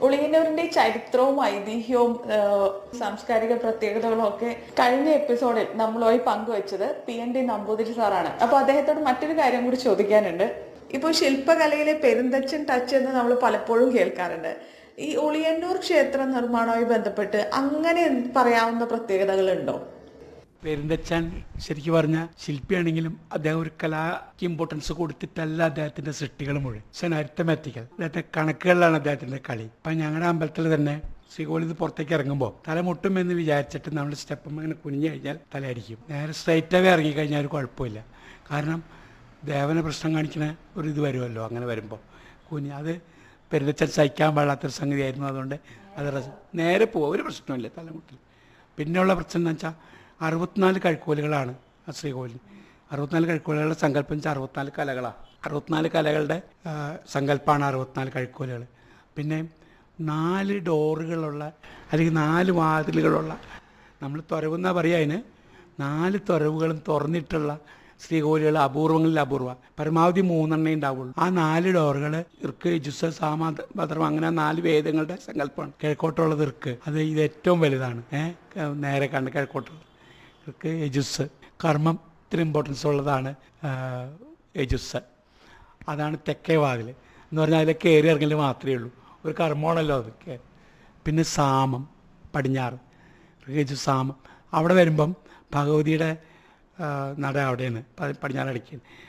ഉളിയന്നൂരിന്റെ ചരിത്രവും ഐതിഹ്യവും ആ, സാംസ്കാരിക പ്രത്യേകതകളും ഒക്കെ കഴിഞ്ഞ എപ്പിസോഡിൽ നമ്മളുമായി പങ്കുവച്ചത് പി എൻ ഡി നമ്പൂതിരി സാറാണ് അപ്പൊ അദ്ദേഹത്തോട് മറ്റൊരു കാര്യം കൂടി ചോദിക്കാനുണ്ട് ഇപ്പോൾ ശില്പകലയിലെ പെരുന്തച്ചൻ ടച്ച് എന്ന് നമ്മൾ പലപ്പോഴും കേൾക്കാറുണ്ട് ഈ ഉളിയന്നൂർ ക്ഷേത്ര നിർമ്മാണവുമായി ബന്ധപ്പെട്ട് അങ്ങനെ പറയാവുന്ന പ്രത്യേകതകളുണ്ടോ പെരുന്തച്ചാൻ ശരിക്കും പറഞ്ഞ ശില്പിയാണെങ്കിലും അദ്ദേഹം ഒരു കലാക്ക് ഇമ്പോർട്ടൻസ് കൊടുത്തിട്ടല്ല അദ്ദേഹത്തിന്റെ സൃഷ്ടികൾ മുഴുവൻ പക്ഷേ അരിത്തമാറ്റിക്കൽ അദ്ദേഹത്തെ കണക്കുകളിലാണ് അദ്ദേഹത്തിന്റെ കളി ഇപ്പം ഞങ്ങളുടെ അമ്പലത്തിൽ തന്നെ ശ്രീകോളിൽ നിന്ന് പുറത്തേക്ക് ഇറങ്ങുമ്പോൾ തല മുട്ടും എന്ന് വിചാരിച്ചിട്ട് നമ്മൾ സ്റ്റെപ്പ് ഇങ്ങനെ കുനിഞ്ഞു കഴിഞ്ഞാൽ തലയടിക്കും നേരെ സ്ട്രൈറ്റ് അവേ ഇറങ്ങി കഴിഞ്ഞാൽ ഒരു കുഴപ്പമില്ല കാരണം ദേവന പ്രശ്നം കാണിക്കുന്ന ഒരു ഇത് വരുമല്ലോ അങ്ങനെ വരുമ്പോൾ കുഞ്ഞ് അത് പെരുന്തച്ചാൻ സഹിക്കാൻ പാടാത്തൊരു സംഗതിയായിരുന്നു അതുകൊണ്ട് അത് റസ്- നേരെ പോകും ഒരു പ്രശ്നമില്ല തലമുട്ടിൽ പിന്നെയുള്ള പ്രശ്നം എന്ന് വെച്ചാൽ അറുപത്തിനാല് കഴുക്കോലുകളാണ് ആ ശ്രീകോവിലിന് അറുപത്തിനാല് കഴുക്കോലുകളുടെ സങ്കല്പം വെച്ചാൽ അറുപത്തിനാല് കലകളാണ് അറുപത്തിനാല് കലകളുടെ ആ, സങ്കല്പമാണ് അറുപത്തിനാല് കഴുക്കോലുകൾ പിന്നെ നാല് ഡോറുകളുള്ള അല്ലെങ്കിൽ നാല് വാതിലുകളുള്ള നമ്മൾ തുറവെന്നാ പറയുക അതിന് നാല് തുറവുകളും തുറന്നിട്ടുള്ള ശ്രീകോവിലുകൾ അപൂർവങ്ങളിൽ അപൂർവ പരമാവധി മൂന്നെണ്ണേ ഉണ്ടാവുള്ളൂ ആ നാല് ഡോറുകൾ ഇർക്ക് യജുസ് സാമ ഭദ്രം അങ്ങനെ ആ നാല് വേദങ്ങളുടെ സങ്കല്പമാണ് കിഴക്കോട്ടുള്ളത് ഇർക്ക് അത് ഇത് ഏറ്റവും വലുതാണ് ഏഹ് നേരെ കണ്ട് കിഴക്കോട്ടുള്ളത് ഇർക്ക് യജുസ് കർമ്മം ഇത്തിരി ഇമ്പോർട്ടൻസ് ഉള്ളതാണ് ആ, യജുസ് അതാണ് തെക്കേ വാതിൽ എന്ന് പറഞ്ഞാൽ അതിൽ കയറി ഇറങ്ങൽ മാത്രമേ ഉള്ളൂ ഒരു കർമ്മമാണല്ലോ അത് കേ- പിന്നെ സാമം പടിഞ്ഞാറ് ഋഗജു സാമം അവിടെ വരുമ്പം ഭഗവതിയുടെ ആ, നട അവിടെയാണ് പ- പടിഞ്ഞാറടിക്ക്